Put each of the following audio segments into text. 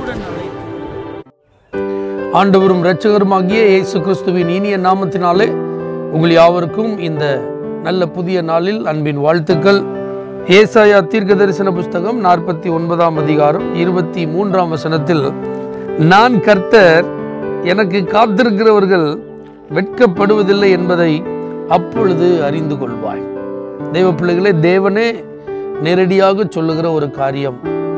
அன்புடன் அழைக்கிறோம் ஆண்டவரும் இரட்சகருமாகிய இயேசு கிறிஸ்துவின் இனிய நாமத்தினாலே உங்கள் யாவருக்கும் இந்த நல்ல புதிய நாளில் அன்பின் வாழ்த்துக்கள் ஏசாயா தீர்க்க தரிசன புஸ்தகம் நாற்பத்தி ஒன்பதாம் அதிகாரம் இருபத்தி மூன்றாம் வசனத்தில் நான் கர்த்தர் எனக்கு காத்திருக்கிறவர்கள் வெட்கப்படுவதில்லை என்பதை அப்பொழுது அறிந்து கொள்வாய் தெய்வ பிள்ளைகளே தேவனே நேரடியாக சொல்லுகிற ஒரு காரியம்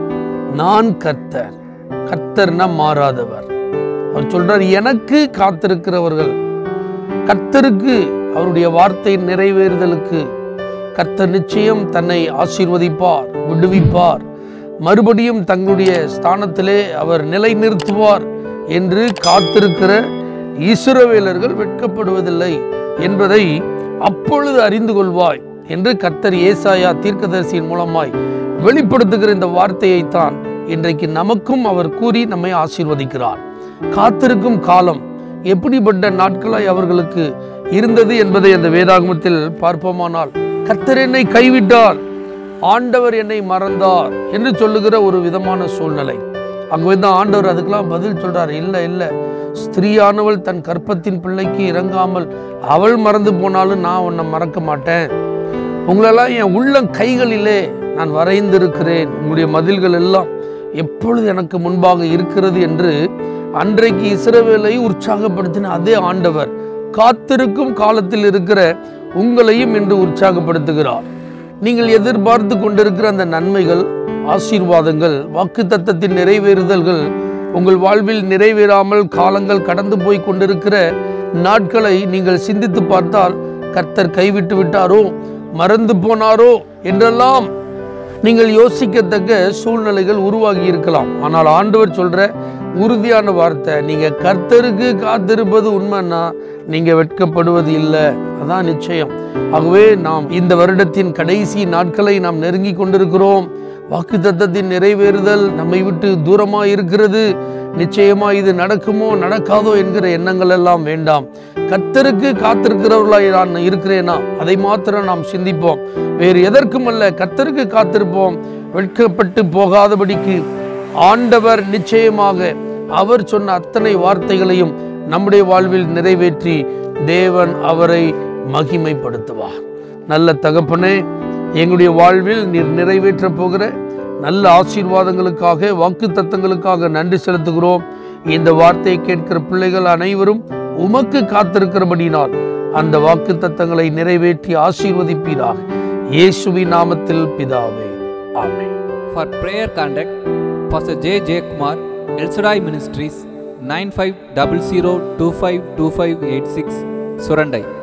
நான் கர்த்தர் கர்த்தர்னா மாறாதவர் அவர் சொல்றார் எனக்கு காத்திருக்கிறவர்கள் கர்த்தருக்கு அவருடைய வார்த்தை நிறைவேறுதலுக்கு கர்த்தர் நிச்சயம் தன்னை ஆசீர்வதிப்பார் விடுவிப்பார் மறுபடியும் தங்களுடைய ஸ்தானத்திலே அவர் நிலைநிறுத்துவார் என்று காத்திருக்கிற இஸ்ரவேலர்கள் வெட்கப்படுவதில்லை என்பதை அப்பொழுது அறிந்து கொள்வாய் என்று கர்த்தர் ஏசாயா தீர்க்கதரிசியின் மூலமாய் வெளிப்படுத்துகிற இந்த வார்த்தையைத்தான் இன்றைக்கு நமக்கும் அவர் கூறி நம்மை ஆசீர்வதிக்கிறார் காத்திருக்கும் காலம் எப்படிப்பட்ட நாட்களாய் அவர்களுக்கு இருந்தது என்பதை அந்த வேதாகமத்தில் பார்ப்போமானால் கர்த்தர் என்னை கைவிட்டார் ஆண்டவர் என்னை மறந்தார் என்று சொல்லுகிற ஒரு விதமான சூழ்நிலை அங்கே தான் ஆண்டவர் அதுக்கெல்லாம் பதில் சொல்றார் இல்லை இல்லை ஸ்திரீயானவள் தன் கற்பத்தின் பிள்ளைக்கு இறங்காமல் அவள் மறந்து போனாலும் நான் உன்னை மறக்க மாட்டேன் உங்களெல்லாம் என் உள்ளம் கைகளிலே நான் வரைந்திருக்கிறேன் உங்களுடைய மதில்கள் எல்லாம் எப்பொழுது எனக்கு முன்பாக இருக்கிறது என்று அன்றைக்கு இஸ்ரவேலை உற்சாகப்படுத்தின அதே ஆண்டவர் காத்திருக்கும் காலத்தில் இருக்கிற உங்களையும் இன்று உற்சாகப்படுத்துகிறார் நீங்கள் எதிர்பார்த்து கொண்டிருக்கிற அந்த நன்மைகள் ஆசீர்வாதங்கள் வாக்கு தத்தத்தின் நிறைவேறுதல்கள் உங்கள் வாழ்வில் நிறைவேறாமல் காலங்கள் கடந்து போய் கொண்டிருக்கிற நாட்களை நீங்கள் சிந்தித்து பார்த்தால் கர்த்தர் கைவிட்டு விட்டாரோ மறந்து போனாரோ என்றெல்லாம் நீங்கள் யோசிக்கத்தக்க சூழ்நிலைகள் உருவாகி இருக்கலாம் ஆனால் ஆண்டவர் சொல்ற உறுதியான வார்த்தை நீங்க கர்த்தருக்கு காத்திருப்பது உண்மைன்னா நீங்க வெட்கப்படுவது இல்லை அதான் நிச்சயம் ஆகவே நாம் இந்த வருடத்தின் கடைசி நாட்களை நாம் நெருங்கி கொண்டிருக்கிறோம் வாக்கு தத்தத்தின் நிறைவேறுதல் நம்மை விட்டு தூரமாக இருக்கிறது நிச்சயமா இது நடக்குமோ நடக்காதோ என்கிற எண்ணங்கள் எல்லாம் வேண்டாம் கர்த்தருக்கு காத்திருக்கிறவர்களாய் நான் இருக்கிறேனா அதை மாத்திரம் நாம் சிந்திப்போம் வேறு எதற்கும் அல்ல கர்த்தருக்கு காத்திருப்போம் வெட்கப்பட்டு போகாதபடிக்கு ஆண்டவர் நிச்சயமாக அவர் சொன்ன அத்தனை வார்த்தைகளையும் நம்முடைய வாழ்வில் நிறைவேற்றி தேவன் அவரை மகிமைப்படுத்துவார் நல்ல தகப்பனே எங்களுடைய வாழ்வில் நீர் நிறைவேற்ற போகிற நல்ல ஆசீர்வாதங்களுக்காக வாக்கு தத்தங்களுக்காக நன்றி செலுத்துகிறோம் இந்த வார்த்தையை கேட்கிற பிள்ளைகள் அனைவரும் உமக்கு காத்திருக்கிறபடினால் அந்த வாக்கு தத்தங்களை நிறைவேற்றி ஆசீர்வதிப்பீராக இயேசுவின் நாமத்தில் பிதாவே ஆமென் For prayer contact, Pastor J. J. Kumar, El Shaddai Ministries, 9500252586, Surandai.